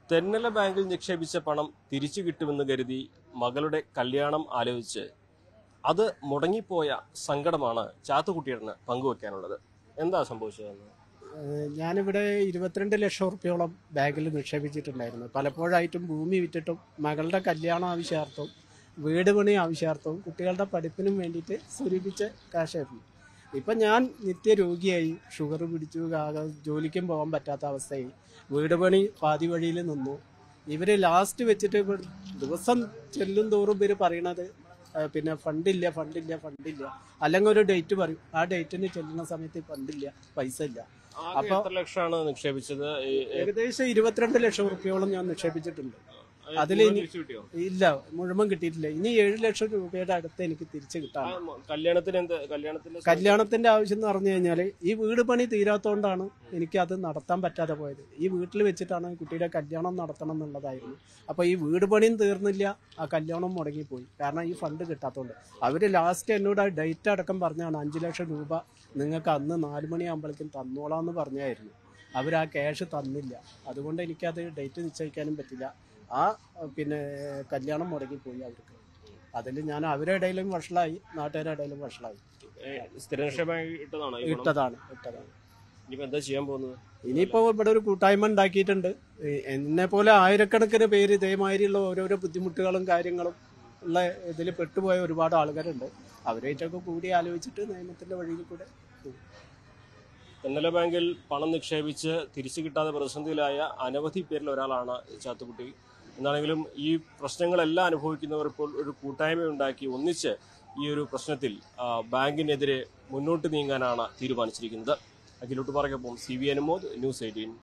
തെന്നല ബാങ്കിൽ നിക്ഷേപിച്ച പണം തിരിച്ചു കിട്ടുമെന്ന് കരുതി മകളുടെ കല്യാണം ആലോചിച്ച് അത് മുടങ്ങിപ്പോയ സങ്കടമാണ് ചാത്തുകുട്ടിയേട്ടന് പങ്കുവെക്കാനുള്ളത് എന്താ സംഭവിച്ചതെന്ന് ഏഹ് ഞാനിവിടെ ഇരുപത്തിരണ്ട് ലക്ഷം റുപ്യോളം ബാങ്കിൽ നിക്ഷേപിച്ചിട്ടുണ്ടായിരുന്നു പലപ്പോഴായിട്ടും ഭൂമി വിറ്റിട്ടും മകളുടെ കല്യാണ ആവശ്യാർത്ഥവും വീട് പണി ആവശ്യാർത്ഥവും കുട്ടികളുടെ പഠിപ്പിനും വേണ്ടിയിട്ട് സ്വരൂപിച്ച കാശായിരുന്നു ഇപ്പം ഞാൻ നിത്യരോഗിയായി ഷുഗർ പിടിച്ചു ആകെ ജോലിക്കും പോകാൻ പറ്റാത്ത അവസ്ഥയായി വീട് പണി പാതി വഴിയിൽ നിന്നു ഇവർ ലാസ്റ്റ് വെച്ചിട്ട് ഇവർ ദിവസം ചെല്ലും തോറും ഇവർ പറയണത് ഏഹ് പിന്നെ ഫണ്ടില്ല ഫണ്ടില്ല ഫണ്ടില്ല അല്ലെങ്കിൽ ഒരു ഡേറ്റ് പറയും ആ ഡേറ്റിന് ചെല്ലുന്ന സമയത്ത് ഫണ്ടില്ല പൈസ ഇല്ല ആകെ അപ്പൊ- എത്ര ലക്ഷമാണ് നിക്ഷേപിച്ചത് ഈ- ഏകദേശം ഇരുപത്തിരണ്ട് ലക്ഷം റുപ്യോളം ഞാൻ നിക്ഷേപിച്ചിട്ടുണ്ട് അത് അതില് മുഴുവൻ ഇനി- തിരിച്ചു കിട്ടിയോ ഇല്ല മുഴുവൻ കിട്ടിയിട്ടില്ല ഇനി ഏഴ് ലക്ഷം രൂപയുടെ അടുത്ത് എനിക്ക് തിരിച്ചു ആ, കിട്ടാൻ മ- കല്യാണത്തിന് എന്ത് കല്യാണത്തിന്റെ സമയത്ത് കല്യാണത്തിന്റെ ആവശ്യം എന്ന് പറഞ്ഞു കഴിഞ്ഞാൽ ഈ വീട് പണി തീരാത്തോണ്ടാണ് എനിക്ക് അത് നടത്താൻ പറ്റാതെ പോയത് ഈ വീട്ടിൽ വെച്ചിട്ടാണ് കുട്ടിയുടെ കല്യാണം നടത്തണം എന്നുള്ളതായിരുന്നു അപ്പൊ ഈ വീട് പണിയും തീർന്നില്ല ആ കല്യാണം മുടങ്ങിപ്പോയി കാരണം ഈ ഫണ്ട് കിട്ടാത്തതുകൊണ്ട് അവര് ലാസ്റ്റ് എന്നോട് ആ ഡേറ്റ് അടക്കം പറഞ്ഞാണ് അഞ്ചു ലക്ഷം രൂപ നിങ്ങൾക്ക് അന്ന് നാല് മണിയാകുമ്പോഴേക്കും തന്നോളാന്ന് പറഞ്ഞായിരുന്നു അവർ ആ ക്യാഷ് തന്നില്ല അതുകൊണ്ട് എനിക്കത് ഡേറ്റ് നിശ്ചയിക്കാനും പറ്റില്ല ആ പിന്നെ കല്യാണം മുടങ്ങിപ്പോയി അവർക്ക് അതിൽ ഞാൻ അവരുടെ ഇടയിലും വഷളായി നാട്ടുകാരുടെ ഇടയിലും വഷളായി ഏ, സ്ഥിര നിക്ഷേപമായി ഇട്ടതാണോ ഈ പണം? ഇട്ടതാണ് ഇട്ടതാണ് ഇനിയിപ്പോ എന്താ ചെയ്യാൻ പോകുന്നത് ഇനിയിപ്പോ ഇവിടെ ഒരു കൂട്ടായ്മ ഉണ്ടാക്കിയിട്ടുണ്ട് ഈ എന്നെ പോലെ ആയിരക്കണക്കിന് പേര് ഇതേമാതിരിയുള്ള ഓരോരോ ബുദ്ധിമുട്ടുകളും കാര്യങ്ങളും ഉള്ള ഇതിൽ പെട്ടുപോയ ഒരുപാട് ആളുകളുണ്ട് അവരായിട്ടൊക്കെ കൂടി ആലോചിച്ചിട്ട് നിയമത്തിന്റെ വഴിയിൽ കൂടെ പോകും. തെന്നല ബാങ്കിൽ പണം നിക്ഷേപിച്ച് തിരിച്ചു കിട്ടാതെ പ്രതിസന്ധിയിലായ അനവധി പേരിൽ ഒരാളാണ് ചാത്തുകുട്ടി എന്നാണെങ്കിലും ഈ പ്രശ്നങ്ങളെല്ലാം അനുഭവിക്കുന്നവർ ഇപ്പോൾ ഒരു കൂട്ടായ്മ ഉണ്ടാക്കി ഒന്നിച്ച് ഈ ഒരു പ്രശ്നത്തിൽ ആ, ബാങ്കിനെതിരെ മുന്നോട്ട് നീങ്ങാനാണ് തീരുമാനിച്ചിരിക്കുന്നത് അഖിലോട്ട് പറയൊപ്പം C V Anumod News eighteen